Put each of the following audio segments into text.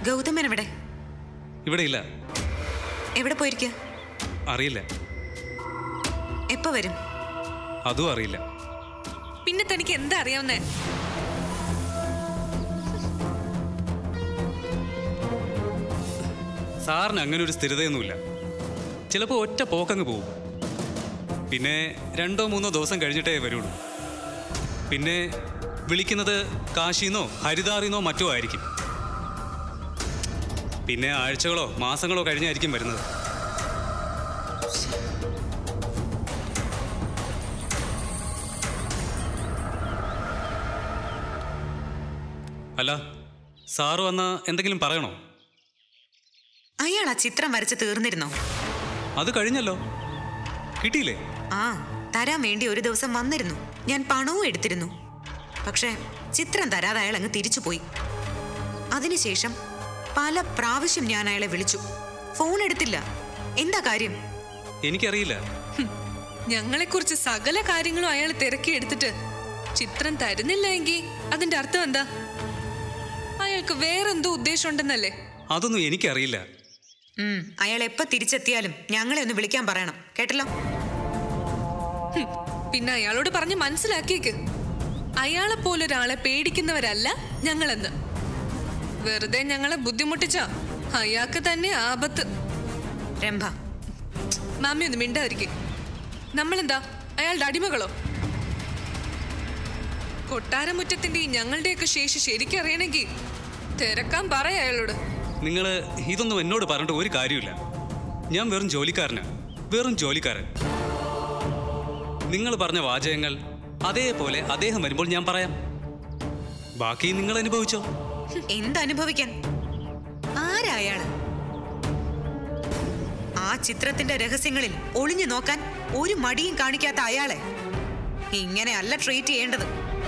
ഗൗതമൻ എവിടെ ഇവിടെ ഇല്ല എവിടെ പോയിരിക്ക അറിയില്ല എപ്പോ വരും അതും അറിയില്ല പിന്നെ തനിക്ക് എന്താ അറിയാവുന്നേ സാറിന് അങ്ങനെ ഒരു സ്ഥിരതയൊന്നുമില്ല ചിലപ്പോൾ ഒറ്റ പോക്കങ്ങ് പോവും പിന്നെ രണ്ടോ മൂന്നോ ദിവസം കഴിഞ്ഞിട്ടേ വരുള്ളൂ പിന്നെ വിളിക്കുന്നത് കാശിന്നോ ഹരിതാറിന്നോ മറ്റോ ആയിരിക്കും പിന്നെ ആഴ്ചകളോ മാസങ്ങളോ കഴിഞ്ഞായിരിക്കും വരുന്നത് അല്ല സാറ് വന്ന എന്തെങ്കിലും പറയണോ അയാൾ ആ ചിത്രം വരച്ച് തീർന്നിരുന്നോ അത് കഴിഞ്ഞല്ലോ കിട്ടിയില്ലേ ആ തരാൻ വേണ്ടി ഒരു ദിവസം വന്നിരുന്നു ഞാൻ പണവും എടുത്തിരുന്നു പക്ഷേ ചിത്രം തരാതെ അയാൾ അങ്ങ് തിരിച്ചുപോയി അതിനുശേഷം പല പ്രാവശ്യം ഞാൻ അയാളെ വിളിച്ചു ഫോൺ എടുത്തില്ല എന്താ കാര്യം എനിക്കറിയില്ല ഞങ്ങളെക്കുറിച്ച് സകല കാര്യങ്ങളും അയാൾ തിരക്കിയെടുത്തിട്ട് ചിത്രം തരുന്നില്ല എങ്കിൽ അതിന്റെ അർത്ഥം എന്താ അയാൾക്ക് വേറെന്തോ ഉദ്ദേശം ഉണ്ടെന്നല്ലേ അതൊന്നും എനിക്കറിയില്ല ഉം, അയാൾ എപ്പോ തിരിച്ചെത്തിയാലും ഞങ്ങളെ ഒന്ന് വിളിക്കാൻ പറയണം കേട്ടല്ലോ ഹും, പിന്നെ അയാളോട് പറഞ്ഞ് മനസ്സിലാക്കിയേക്ക് അയാളെ പോലൊരാളെ പേടിക്കുന്നവരല്ല ഞങ്ങളെന്ന് വെറുതെ ഞങ്ങളെ ബുദ്ധിമുട്ടിച്ച അയാൾക്ക് തന്നെ ആപത്ത് രംഭ മാമി ഒന്ന് മിണ്ടാതിരിക്കും നമ്മളെന്താ അയാളുടെ അടിമകളോ കൊട്ടാരമുറ്റത്തിന്റെ ഈ ഞങ്ങളുടെയൊക്കെ ശേഷി ശരിക്കറിയണമെങ്കിൽ തിരക്കാൻ പറ അയാളോട് നിങ്ങൾ ഇതൊന്നും എന്നോട് പറഞ്ഞിട്ട് ഒരു കാര്യമില്ല ഞാൻ വെറും ജോലിക്കാരനാ വെറും ജോലിക്കാരൻ നിങ്ങൾ പറഞ്ഞ വാചകങ്ങൾ അതേപോലെ അദ്ദേഹം വരുമ്പോൾ ഞാൻ പറയാം ബാക്കി നിങ്ങൾ അനുഭവിച്ചോ എന്തനുഭവിക്കാൻ ആരാ അയാള് ആ ചിത്രത്തിന്റെ രഹസ്യങ്ങളിൽ ഒളിഞ്ഞു നോക്കാൻ ഒരു മടിയും കാണിക്കാത്ത അയാളെ ഇങ്ങനെയല്ല ട്രീറ്റ് ചെയ്യേണ്ടത്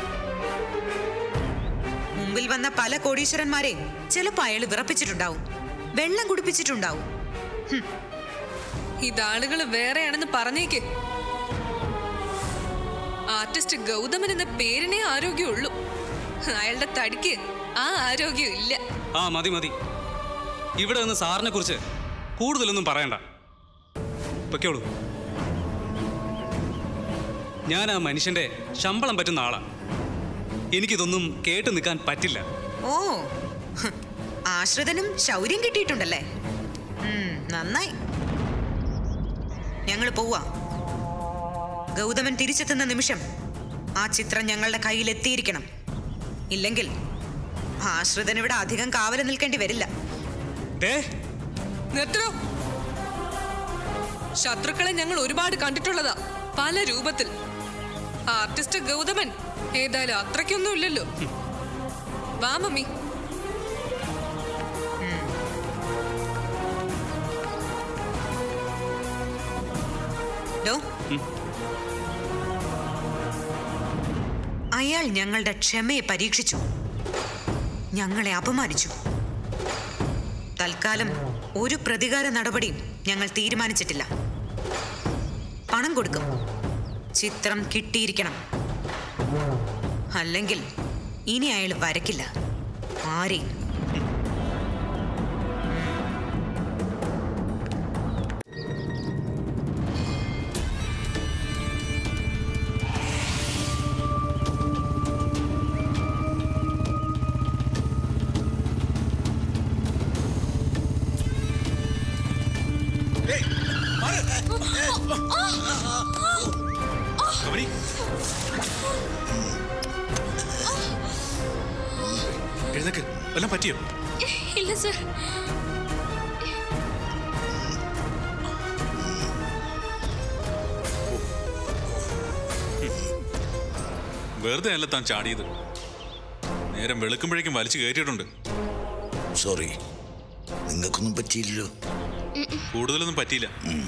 മുമ്പിൽ വന്ന പല കോടീശ്വരന്മാരെയും ചിലപ്പോ അയാൾ വിറപ്പിച്ചിട്ടുണ്ടാവും വെള്ളം കുടിപ്പിച്ചിട്ടുണ്ടാവും ഇതാളുകൾ വേറെയാണെന്ന് പറഞ്ഞേക്ക് ആർട്ടിസ്റ്റ് ഗൗതമൻ എന്ന പേരിനെ ആരോഗ്യമുള്ളൂ അയാളുടെ തടിക്ക് ആ ആരോഗ്യം ഇല്ല ആ മതി മതി ഇവിടെ നിന്ന് സാറിനെ കുറിച്ച് കൂടുതലൊന്നും പറയണ്ട പൊയ്ക്കോളൂ ഞാൻ ആ മനുഷ്യന്റെ ശമ്പളം പറ്റുന്ന ആളാ എനിക്കിതൊന്നും കേട്ടു നിൽക്കാൻ പറ്റില്ല ഓ ഹ്, ആശ്രിതനും ശൗര്യം കിട്ടിയിട്ടുണ്ടല്ലേ ഉം, നന്നായി ഞങ്ങൾ പോവാ ഗൗതമൻ തിരിച്ചെത്തുന്ന നിമിഷം ആ ചിത്രം ഞങ്ങളുടെ കയ്യിൽ എത്തിയിരിക്കണം ഇല്ലെങ്കിൽ ആശ്രിതൻ ഇവിടെ അധികം കാവല് നിൽക്കേണ്ടി വരില്ല ദേ നിർത്തണോ ശത്രുക്കളെ ഞങ്ങൾ ഒരുപാട് കണ്ടിട്ടുള്ളതാ പല രൂപത്തിൽ ആർട്ടിസ്റ്റ് ഗൗതമൻ ഏതായാലും അത്രയ്ക്കൊന്നും ഇല്ലല്ലോ വാ മമ്മി ഡോ അയാൾ ഞങ്ങളുടെ ക്ഷമയെ പരീക്ഷിച്ചു ഞങ്ങളെ അപമാനിച്ചു തൽക്കാലം ഒരു പ്രതികാര നടപടിയും ഞങ്ങൾ തീരുമാനിച്ചിട്ടില്ല പണം കൊടുക്കും ചിത്രം കിട്ടിയിരിക്കണം അല്ലെങ്കിൽ ഇനി അയാൾ വരക്കില്ല ആരെയും ഗൗരി എഴുന്നേക്ക് വല്ലതും പറ്റിയോ ഇല്ല സർ വെറുതെ അല്ല താൻ ചാടിയത് നേരം വെളുക്കുമ്പോഴേക്കും വലിച്ചു കയറ്റിയിട്ടുണ്ട് സോറി നിങ്ങൾക്കൊന്നും പറ്റിയില്ലല്ലോ കൂടുതലൊന്നും പറ്റിയില്ല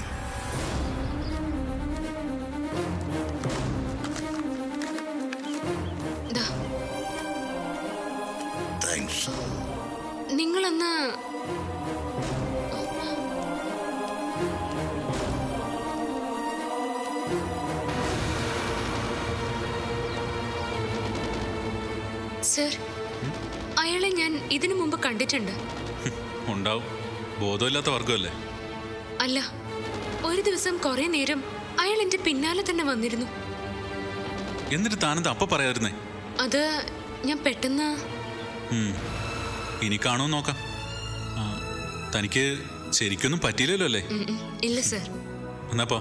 ദാ, താങ്ക്സ് നിങ്ങളന്ന് സർ അയാളെ ഞാൻ ഇതിനു മുമ്പ് കണ്ടിട്ടുണ്ട് ഉണ്ടാവും ബോധമില്ലാത്ത വർഗമല്ലേ അല്ല ഒരു ദിവസം കുറെ നേരം അയാൾ എന്റെ പിന്നാലെ തന്നെ വന്നിരുന്നു എന്നിട്ട് താനെന്താ അപ്പ പറയായിരുന്നേ അത് ഞാൻ പെട്ടെന്ന് ഉം. ഇനി കാണുമോ നോക്കാം ആ, തനിക്ക് ശരിക്കൊന്നും പറ്റിയില്ലല്ലോ അല്ലേ ഉം, ഉം. ഇല്ല സർ എന്നാപ്പോ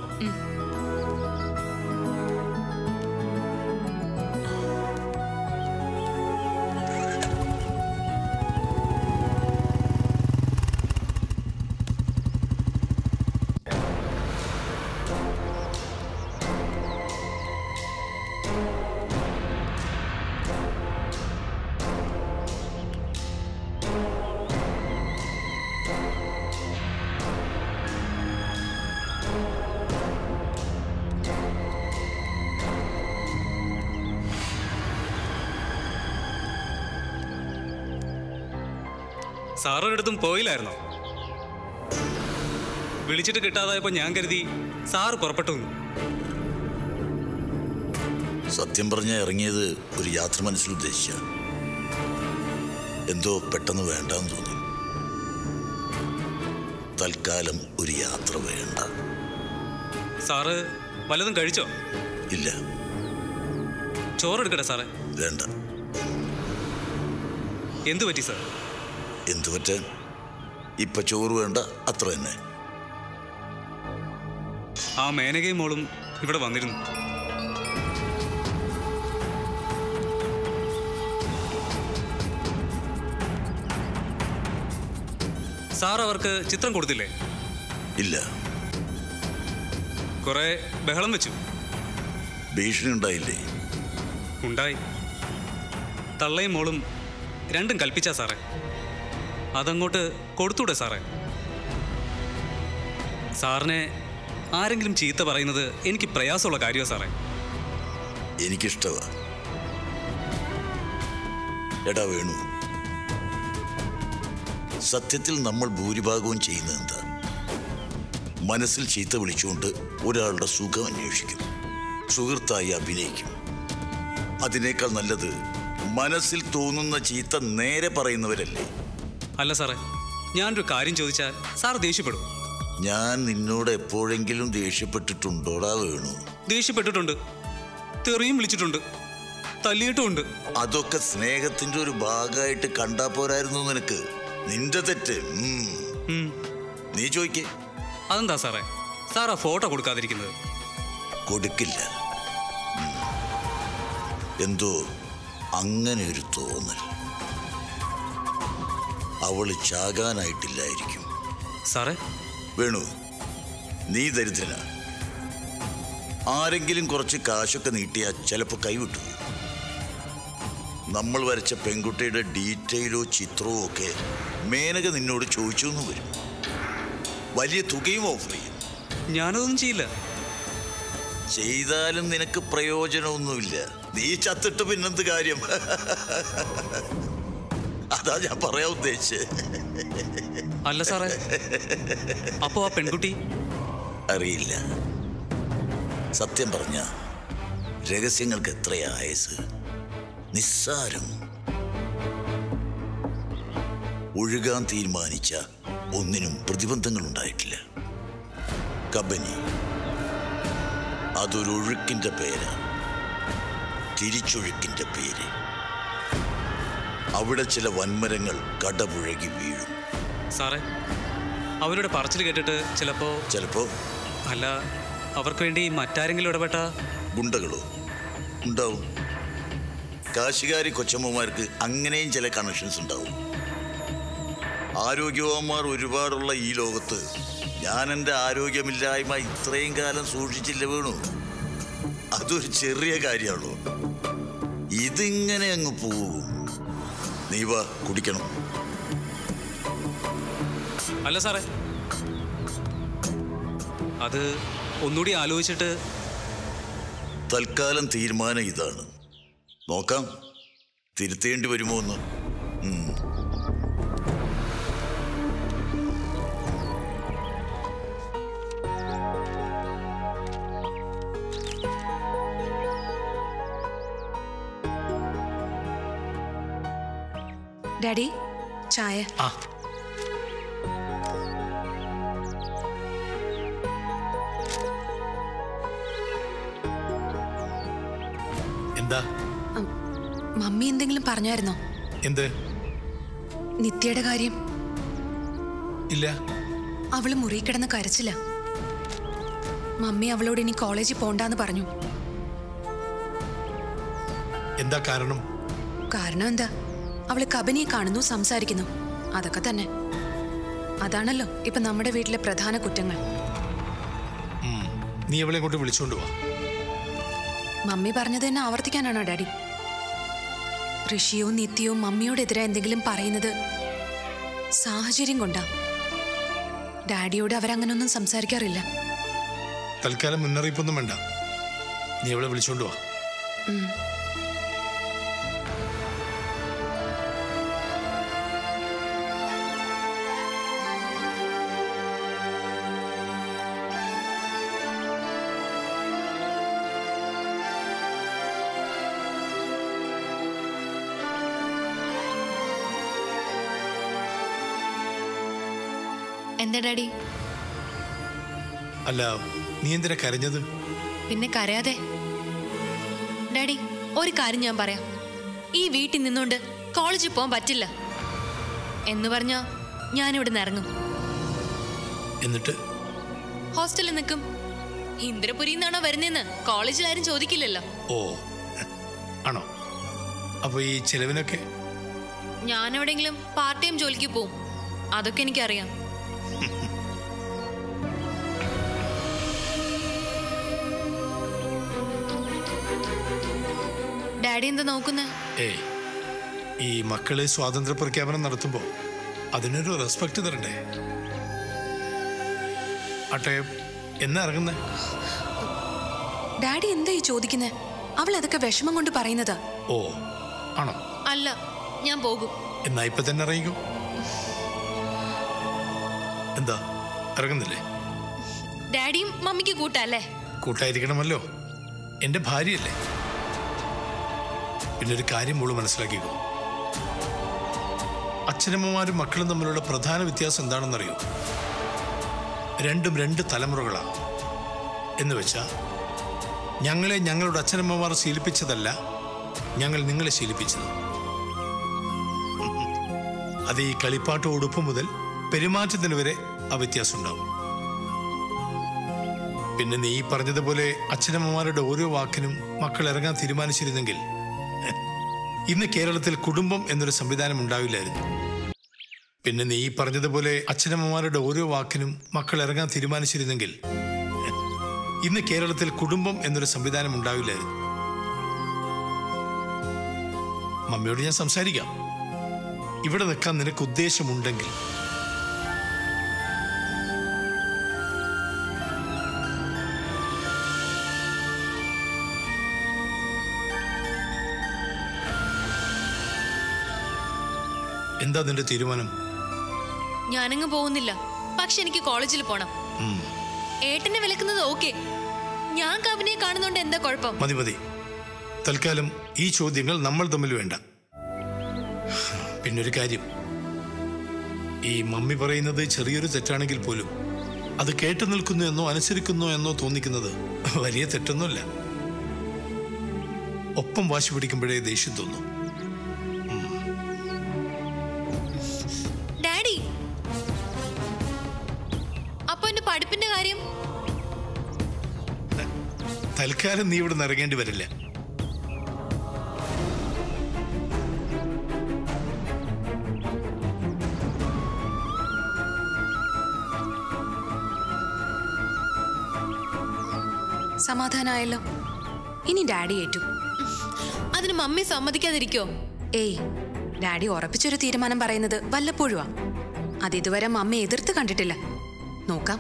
സാറൊരിടത്തും പോയില്ലായിരുന്നോ വിളിച്ചിട്ട് കിട്ടാതായപ്പോ ഞാൻ കരുതി സാറ് പുറപ്പെട്ടു എന്ന്. സത്യം പറഞ്ഞ ഇറങ്ങിയത് ഒരു യാത്ര മനസ്സിൽ ഉദ്ദേശിച്ച എന്തോ പെട്ടെന്ന് വേണ്ടാന്ന് തോന്നി തൽക്കാലം ഒരു യാത്ര വേണ്ട സാറ് വല്ലതും കഴിച്ചോ ഇല്ല ചോറെടുക്കട്ടെ സാറേ വേണ്ട എന്തു പറ്റി സാർ എന്തു പറ്റാൻ ഇപ്പൊ ചോറ് വേണ്ട അത്ര തന്നെ ആ മേനകയും മോളും ഇവിടെ വന്നിരുന്നു സാർ അവർക്ക് ചിത്രം കൊടുത്തില്ലേ ഇല്ല കുറെ ബഹളം വെച്ചു ഭീഷണി ഉണ്ടായില്ലേ ഉണ്ടായി തള്ളയും മോളും രണ്ടും കൽപ്പിച്ച സാറേ അതങ്ങോട്ട് കൊടുത്തൂടെ സാറേ സാറിനെ ആരെങ്കിലും ചീത്ത പറയുന്നത് എനിക്ക് പ്രയാസമുള്ള കാര്യമാണ് സാറേ എനിക്കിഷ്ടവാ എടാ വേണു സത്യത്തിൽ നമ്മൾ ഭൂരിഭാഗവും ചെയ്യുന്നത് എന്താ മനസ്സിൽ ചീത്ത വിളിച്ചുകൊണ്ട് ഒരാളുടെ സുഖം അന്വേഷിക്കും സുഹൃത്തായി അഭിനയിക്കും അതിനേക്കാൾ നല്ലത് മനസ്സിൽ തോന്നുന്ന ചീത്ത നേരെ പറയുന്നവരല്ലേ അല്ല സാറേ ഞാനൊരു കാര്യം ചോദിച്ചാൽ സാർ ദേഷ്യപ്പെടും ഞാൻ നിന്നോട് എപ്പോഴെങ്കിലും ദേഷ്യപ്പെട്ടിട്ടുണ്ടോടാ വേണു ദേഷ്യപ്പെട്ടിട്ടുണ്ട് തെറിയും വിളിച്ചിട്ടുണ്ട് തല്ലിയിട്ടുമുണ്ട് അതൊക്കെ സ്നേഹത്തിന്റെ ഒരു ഭാഗമായിട്ട് കണ്ടാ പോരായിരുന്നു നിനക്ക് നിന്റെ തെറ്റ് ഉം. ഉം. നീ ചോദിക്കേ അതെന്താ സാറേ സാർ ആ ഫോട്ടോ കൊടുക്കാതിരിക്കുന്നത് കൊടുക്കില്ല ഉം. എന്തോ അങ്ങനെ ഒരു തോന്നൽ അവള് ചാകാനായിട്ടില്ലായിരിക്കും സാറേ വേണു നീ ദരിദ്രന ആരെങ്കിലും കുറച്ച് കാശൊക്കെ നീട്ടിയാൽ ചിലപ്പോൾ കൈവിട്ടു പോകും. നമ്മൾ വരച്ച പെൺകുട്ടിയുടെ ഡീറ്റെയിലോ ചിത്രമോ ഒക്കെ മേനക നിന്നോട് ചോദിച്ചു എന്ന് വരും വലിയ തുകയും ഓഫർ ചെയ്യും ഞാനതൊന്നും ചെയ്യില്ല ചെയ്താലും നിനക്ക് പ്രയോജനമൊന്നുമില്ല നീ ചത്തിട്ട് പിന്നെന്ത് കാര്യം അതാ ഞാൻ പറയാൻ ഉദ്ദേശിച്ചത് അല്ല സാറേ അപ്പോ ആ പെൺകുട്ടി അറിയില്ല സത്യം പറഞ്ഞ രഹസ്യങ്ങൾക്ക് എത്രയാ ആയസ് നിസ്സാരം ഒഴുകാൻ തീരുമാനിച്ച ഒന്നിനും പ്രതിബന്ധങ്ങൾ ഉണ്ടായിട്ടില്ല കബനി അതൊരു ഒഴുക്കിന്റെ പേരാണ് തിരിച്ചൊഴുക്കിന്റെ പേര് അവിടെ ചില വൻമരങ്ങൾ കടപുഴകി വീഴും സാറേ അവരുടെ പറച്ചിൽ കേട്ടിട്ട് ചിലപ്പോ ചിലപ്പോ അല്ല അവർക്ക് വേണ്ടി മറ്റാരെങ്കിലും ഇടപെട്ട ഗുണ്ടകളോ ഉണ്ടാവും കാശുകാരി കൊച്ചമ്മമാർക്ക് അങ്ങനെയും ചില കണക്ഷൻസ് ഉണ്ടാവും ആരോഗ്യവാന്മാർ ഒരുപാടുള്ള ഈ ലോകത്ത് ഞാൻ എൻ്റെ ആരോഗ്യമില്ലായ്മ ഇത്രയും കാലം സൂക്ഷിച്ചില്ല വീണു അതൊരു ചെറിയ കാര്യമാണോ ഇതിങ്ങനെ അങ്ങ് പോകും നീ വാ കുടിക്കണം അല്ല സാറേ അത് ഒന്നുകൂടി ആലോചിച്ചിട്ട് തൽക്കാലം തീരുമാനം ഇതാണ് നോക്കാം തിരുത്തേണ്ടി വരുമോ എന്ന് ഉം. ഡാഡി ചായ ആ എന്താ ഉം, മമ്മി എന്തെങ്കിലും പറഞ്ഞായിരുന്നോ എന്ത് നിത്യയുടെ കാര്യം ഇല്ല അവള് മുറി കിടന്ന് കരച്ചില്ല മമ്മി അവളോട് ഇനി കോളേജിൽ പോണ്ടാന്ന് പറഞ്ഞു എന്താ കാരണം കാരണം എന്താ അവള് കബനിയെ കാണുന്നു സംസാരിക്കുന്നു അതൊക്കെ തന്നെ അതാണല്ലോ ഇപ്പൊ നമ്മുടെ വീട്ടിലെ പ്രധാന കുറ്റങ്ങൾ ഉം. നീ അവളെ കൊണ്ട് വിളിച്ചോണ്ട് വാ മമ്മി പറഞ്ഞത് തന്നെ ആവർത്തിക്കാനാണോ ഡാഡി ഋഷിയോ നിത്യയോ മമ്മിയോടെതിരെ എന്തെങ്കിലും പറയുന്നത് സാഹചര്യം കൊണ്ടാ ഡാഡിയോട് അവരങ്ങനൊന്നും സംസാരിക്കാറില്ല തൽക്കാലം മുന്നറിയിപ്പൊന്നും വേണ്ട നീ അവളെ വിളിച്ചോണ്ട് വാ ഉം. എന്താ ഡാഡി അല്ല നീ എന്തിനാ കരഞ്ഞത് പിന്നെ കരയാതെ ഡാഡി ഒരു കാര്യം ഞാൻ പറയാം ഈ വീട്ടിൽ നിന്നുകൊണ്ട് കോളേജിൽ പോകാൻ പറ്റില്ല എന്ന് പറഞ്ഞാ ഞാനിവിടെ ഇറങ്ങും എന്നിട്ട് ഹോസ്റ്റലിൽ നിൽക്കും ഇന്ദ്രപുരിയിൽ നിന്നാണോ വരുന്നതെന്ന് കോളേജിൽ ആരും ചോദിക്കില്ലല്ലോ ഓ ആണോ അപ്പൊ ഈ ചെലവിനൊക്കെ ഞാൻ എവിടെയെങ്കിലും പാർട്ട് ടൈം ജോലിക്ക് പോവും അതൊക്കെ എനിക്കറിയാം ഡാഡി എന്താ നോക്കുന്നേ ഏ ഈ മക്കള് സ്വാതന്ത്ര്യ പ്രഖ്യാപനം നടത്തുമ്പോ അതിനൊരു റെസ്പെക്ട് തരണ്ടേ ആട്ടെ എന്നാ ഇറങ്ങുന്നേ ഡാഡി എന്താ ഈ ചോദിക്കുന്നേ അവൾ അതൊക്കെ വിഷമം കൊണ്ട് പറയുന്നതാ ഓ ആണോ അല്ല ഞാൻ പോകും എന്നാ ഇപ്പൊ തന്നെ ഇറങ്ങിക്കോ എന്താ ഇറങ്ങുന്നില്ലേ ഡാഡിയും മമ്മിക്ക് കൂട്ടല്ലേ കൂട്ടായിരിക്കണമല്ലോ എന്റെ ഭാര്യയല്ലേ പിന്നെ ഒരു കാര്യം മോള് മനസ്സിലാക്കിക്കോ അച്ഛനമ്മമാരും മക്കളും തമ്മിലുള്ള പ്രധാന വ്യത്യാസം എന്താണെന്നറിയോ രണ്ടും രണ്ട് തലമുറകളാണ് എന്ന് വെച്ചാ ഞങ്ങളെ ഞങ്ങളുടെ അച്ഛനമ്മമാർ ശീലിപ്പിച്ചതല്ല ഞങ്ങൾ നിങ്ങളെ ശീലിപ്പിച്ചത് അത് ഈ കളിപ്പാട്ട് ഉടുപ്പ് മുതൽ പെരുമാറ്റത്തിന് വരെ ആ വ്യത്യാസം ഉണ്ടാവും പിന്നെ നീ പറഞ്ഞതുപോലെ അച്ഛനമ്മമാരുടെ ഓരോ വാക്കിനും മക്കൾ ഇറങ്ങാൻ തീരുമാനിച്ചിരുന്നെങ്കിൽ ഇന്ന് കേരളത്തിൽ കുടുംബം എന്നൊരു സംവിധാനം ഉണ്ടാവില്ലായിരുന്നു പിന്നെ നീ പറഞ്ഞതുപോലെ അച്ഛനമ്മമാരുടെ ഓരോ വാക്കിനും മക്കൾ ഇറങ്ങാൻ തീരുമാനിച്ചിരുന്നെങ്കിൽ ഇന്ന് കേരളത്തിൽ കുടുംബം എന്നൊരു സംവിധാനം ഉണ്ടാവില്ലായിരുന്നു മമ്മിയോട് ഞാൻ സംസാരിക്കാം ഇവിടെ നിൽക്കാൻ നിനക്ക് ഉദ്ദേശമുണ്ടെങ്കിൽ എന്താ നിന്റെ തീരുമാനം ഞാനങ്ങ് പോകുന്നില്ല പക്ഷെ എനിക്ക് കോളേജിൽ പോണം ഉം, ഏട്ടനെ വിലക്കുന്നത് ഓക്കെ ഞാൻ കബിനെ കാണുന്നോണ്ട് എന്താ കുഴപ്പം മതി മതി തൽക്കാലം ഈ ചോദ്യങ്ങൾ നമ്മൾ തമ്മിൽ വേണ്ട പിന്നൊരു കാര്യം ഈ മമ്മി പറയുന്നത് ചെറിയൊരു തെറ്റാണെങ്കിൽ പോലും അത് കേട്ടു നിൽക്കുന്നു എന്നോ അനുസരിക്കുന്നു എന്നോ തോന്നിക്കുന്നത് വലിയ തെറ്റൊന്നുമല്ല ഒപ്പം വാശി പിടിക്കുമ്പോഴേ ദേഷ്യം തോന്നും ഡാഡി അപ്പൊ എന്റെ പഠിപ്പിന്റെ കാര്യം തൽക്കാലം നീ ഇവിടെ നിന്ന് ഇറങ്ങേണ്ടി വരില്ല സമാധാനമായല്ലോ ഇനി ഡാഡി ഏറ്റു അതിന് മമ്മി സമ്മതിക്കാതിരിക്കോ ഏയ് ഡാഡി ഉറപ്പിച്ചൊരു തീരുമാനം പറയുന്നത് വല്ലപ്പോഴുവാ അത് ഇതുവരെ മമ്മി എതിർത്ത് കണ്ടിട്ടില്ല നോക്കാം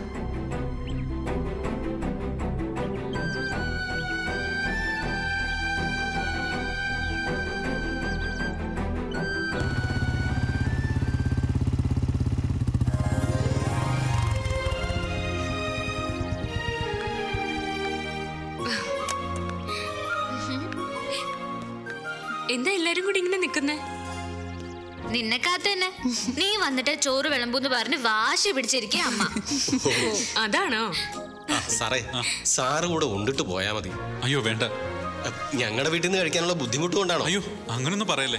എന്താ എല്ലാരും കൂടി ഇങ്ങനെ നിക്കുന്നേ നിന്നെ കാത്ത് തന്നെ നീ വന്നിട്ട് ചോറ് വിളമ്പൂന്ന് പറഞ്ഞ് വാശി പിടിച്ചിരിക്കുക അമ്മ അതാണോ ആ സാറേ സാറ് കൂടെ ഉണ്ടിട്ട് പോയാ മതി അയ്യോ വേണ്ട ഞങ്ങളുടെ വീട്ടിൽ നിന്ന് കഴിക്കാനുള്ള ബുദ്ധിമുട്ട് കൊണ്ടാണോ അയ്യോ അങ്ങനൊന്നും പറയല്ലേ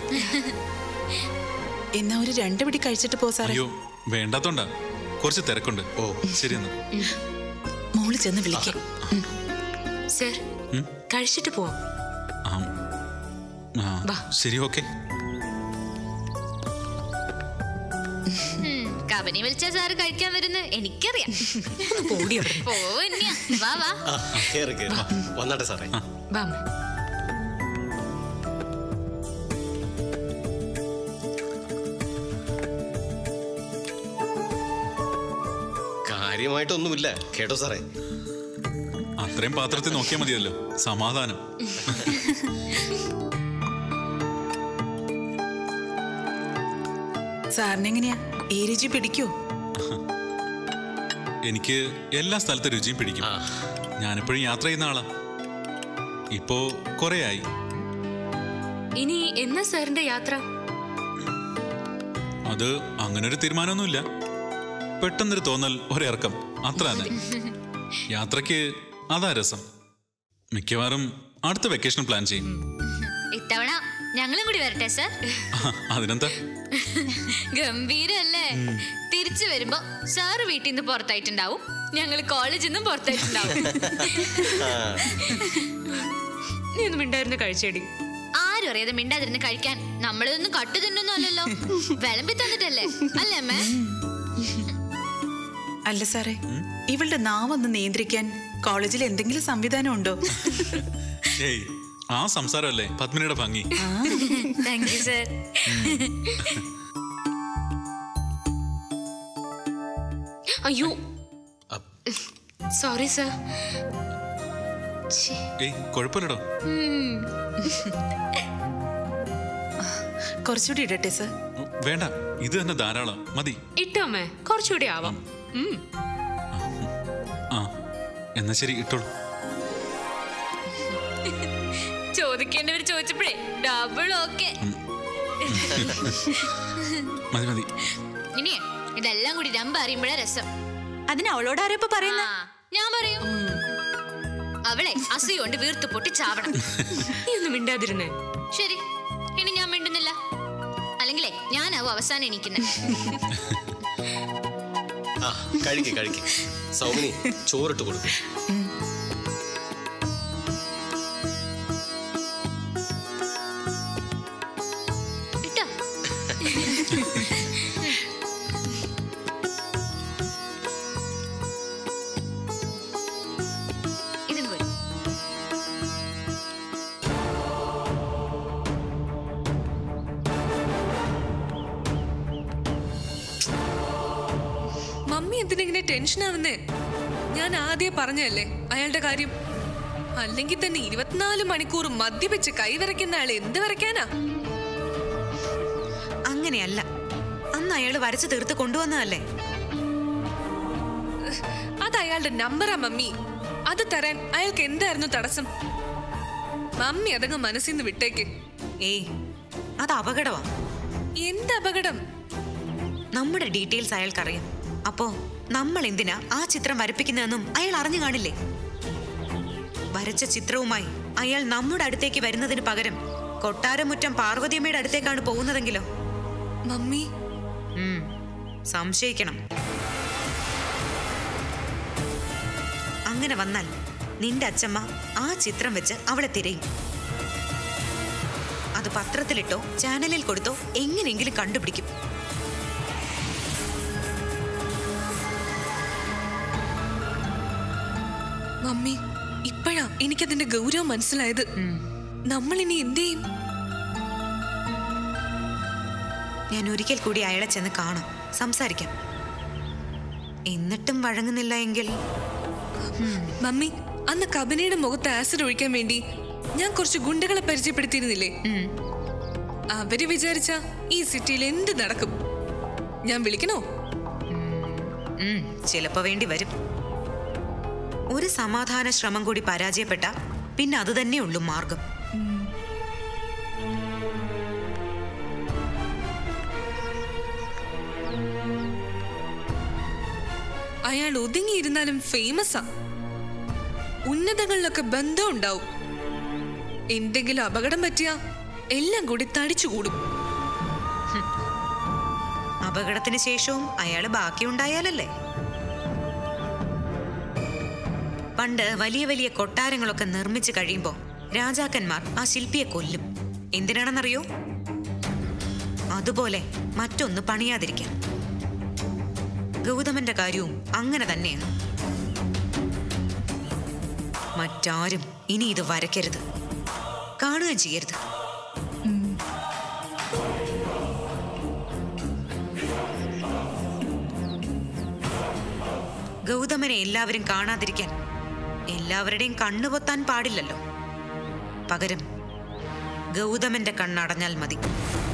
എന്നാ ഒരു രണ്ട് പിടി കഴിച്ചിട്ട് പോ സാറേ അയ്യോ വേണ്ടാത്തോണ്ടാ കുറച്ച് തിരക്കുണ്ട് ഓ ശരി എന്നാ മോള് ചെന്ന് വിളിക്കാം സർ ഉം? കഴിച്ചിട്ട് പോവാം ആം. ആ, വാ. ശരി ഓക്കെ ഉം, കബനി വിളിച്ച സാറ് കഴിക്കാൻ വരുന്ന എനിക്കറിയാം പോടി അവിടെ പോവന്യ വാ വാ ആ കയറി കയറി വന്നാട്ടെ സാറേ വാ കാര്യമായിട്ടൊന്നുമില്ല കേട്ടോ സാറേ അത്രയും പാത്രത്തിൽ നോക്കിയാൽ മതിയല്ലോ സമാധാനം സാറിന് എങ്ങനെയാ ഈ രുചി പിടിക്കോ എനിക്ക് എല്ലാ സ്ഥലത്തെ രുചിയും പിടിക്കും ഞാനെപ്പോഴും യാത്ര ചെയ്യുന്ന ആളാ ഇപ്പോ കുറേ ആയി ഇനി എന്നാ സാറിന്റെ യാത്ര അത് അങ്ങനെ ഒരു തീരുമാനമൊന്നുമില്ല പെട്ടെന്നൊരു തോന്നൽ ഒരിറക്കം അത്ര തന്നെ യാത്രയ്ക്ക് അതാ രസം മിക്കവാറും അടുത്ത വെക്കേഷൻ പ്ലാൻ ചെയ്യും ഇത്തവണ ഞങ്ങളും കൂടി വരട്ടെ സർ അതിനെന്താ ഗംഭീരല്ലേ തിരിച്ചു വരുമ്പോ സാറ് വീട്ടിൽ നിന്ന് പുറത്തായിട്ടുണ്ടാവും ഞങ്ങൾ കോളേജിൽ നിന്നും പുറത്തായിട്ടുണ്ടാവും നീ ഒന്നും മിണ്ടായിരുന്നു കഴിച്ചേടി ആരും അറിയാതെ മിണ്ടാതിരുന്ന് കഴിക്കാൻ നമ്മളിതൊന്നും കട്ടു തിന്നൊന്നും അല്ലല്ലോ വിളമ്പി തന്നിട്ടല്ലേ അല്ലേ അമ്മേ അല്ല സാറേ ഇവളുടെ നാവൊന്ന് നിയന്ത്രിക്കാൻ കോളേജിൽ എന്തെങ്കിലും സംവിധാനം ഉണ്ടോ ഏയ് ആ സംസാരമല്ലേ പത്മിനിയുടെ ഭംഗി താങ്ക് യു സർ അയ്യോ സോറി സർ ഏയ് കുഴപ്പമില്ലടോ കുറച്ചുകൂടി ഇടട്ടെ സർ വേണ്ട ഇത് തന്നെ ധാരാളം മതി ഇട്ടോ അമ്മേ കുറച്ചുകൂടി ആവാം ഉം. ആ എന്നാ ശരി ഇട്ടോളൂ ചോദിക്കേണ്ടവർ ചോദിച്ചപ്പോഴേ ഡബിൾ ഓക്കെ മതി മതി ഇനിയേ ഇതെല്ലാം കൂടി രമ്പ അറിയുമ്പോഴേ രസം അതിന് അവളോട് ആരപ്പോ പറയുന്ന ആ, ഞാൻ പറയും അവളെ അസൂയ കൊണ്ട് വീർത്തു പൊട്ടി ചാവണം നീ ഒന്നും മിണ്ടാതിരുന്നേ ശരി ഇനി ഞാൻ മിണ്ടുന്നില്ല അല്ലെങ്കിലേ ഞാനാവും അവസാനം എണീക്കുന്നത് ആ കഴിക്ക് കഴിക്ക് സൗമിനി ചോറിട്ട് കൊടുക്കും ഇട്ടോ ഇതും പോയി മമ്മി എന്തിനെങ്ങനെ ടെൻഷൻ ആവുന്നേ ഞാൻ ആദ്യം പറഞ്ഞല്ലേ അയാളുടെ കാര്യം അല്ലെങ്കിൽ തന്നെ ഇരുപത്തിനാല് മണിക്കൂർ മദ്യപിച്ച് കൈവരയ്ക്കുന്ന ആൾ എന്ത് വരയ്ക്കാനാ അങ്ങനെയല്ല അന്ന് അയാൾ വരച്ചു തീർത്ത് കൊണ്ടുവന്നതല്ലേ അത് അയാളുടെ നമ്പറാ മമ്മി അത് തരാൻ അയാൾക്ക് എന്തായിരുന്നു തടസ്സം മമ്മി അതങ്ങ് മനസ്സിൽ നിന്ന് വിട്ടേക്ക് ഏയ് അത് അപകടമാ എന്ത് അപകടം നമ്മുടെ ഡീറ്റെയിൽസ് അയാൾക്കറിയാം അപ്പോ നമ്മൾ എന്തിനാ ആ ചിത്രം വരപ്പിക്കുന്നതെന്നും അയാൾ അറിഞ്ഞു കാണില്ലേ വരച്ച ചിത്രവുമായി അയാൾ നമ്മുടെ അടുത്തേക്ക് വരുന്നതിന് പകരം കൊട്ടാരമുറ്റം പാർവതിയമ്മയുടെ അടുത്തേക്കാണ് പോകുന്നതെങ്കിലോ മമ്മി ഉം, സംശയിക്കണം അങ്ങനെ വന്നാൽ നിന്റെ അച്ഛമ്മ ആ ചിത്രം വെച്ച് അവളെ തിരയും അത് പത്രത്തിലിട്ടോ ചാനലിൽ കൊടുത്തോ എങ്ങനെയെങ്കിലും കണ്ടുപിടിക്കും മമ്മി ഇപ്പോഴാ എനിക്കതിന്റെ ഗൗരവം മനസ്സിലായത് നമ്മൾ ഇനി എന്ത് ചെയ്യും ഞാൻ ഒരിക്കൽ കൂടി അയാളെ ചെന്ന് കാണാം സംസാരിക്കാം എന്നിട്ടും വഴങ്ങുന്നില്ല എങ്കിൽ മമ്മി അന്ന് കബനയുടെ മുഖത്ത് ആസിഡ് ഒഴിക്കാൻ വേണ്ടി ഞാൻ കുറച്ച് ഗുണ്ടകളെ പരിചയപ്പെടുത്തിയിരുന്നില്ലേ അവര് വിചാരിച്ച ഈ സിറ്റിയിൽ എന്ത് നടക്കും ഞാൻ വിളിക്കണോ ഉം, ചിലപ്പോ വേണ്ടി വരും ഒരു സമാധാന ശ്രമം കൂടി പരാജയപ്പെട്ട പിന്നെ അത് തന്നെയുള്ളൂ മാർഗം അയാൾ ഒതുങ്ങിയിരുന്നാലും ഫേമസാ ഉന്നതങ്ങളിലൊക്കെ ബന്ധം ഉണ്ടാവും എന്തെങ്കിലും അപകടം പറ്റിയ എല്ലാം കൂടി തടിച്ചുകൂടും അപകടത്തിന് ശേഷവും അയാള് ബാക്കിയുണ്ടായാലല്ലേ പണ്ട് വലിയ വലിയ കൊട്ടാരങ്ങളൊക്കെ നിർമ്മിച്ചു കഴിയുമ്പോ രാജാക്കന്മാർ ആ ശില്പിയെ കൊല്ലും എന്തിനാണെന്നറിയോ അതുപോലെ മറ്റൊന്ന് പണിയാതിരിക്കാൻ ഗൗതമന്റെ കാര്യവും അങ്ങനെ തന്നെയാണ് മറ്റാരും ഇനി ഇത് വരയ്ക്കരുത് കാണുകയും ചെയ്യരുത് ഗൗതമനെ എല്ലാവരും കാണാതിരിക്കാൻ എല്ലാവരുടെയും കണ്ണു പൊത്താൻ പാടില്ലല്ലോ പകരം ഗൗതമന്റെ കണ്ണടഞ്ഞാൽ മതി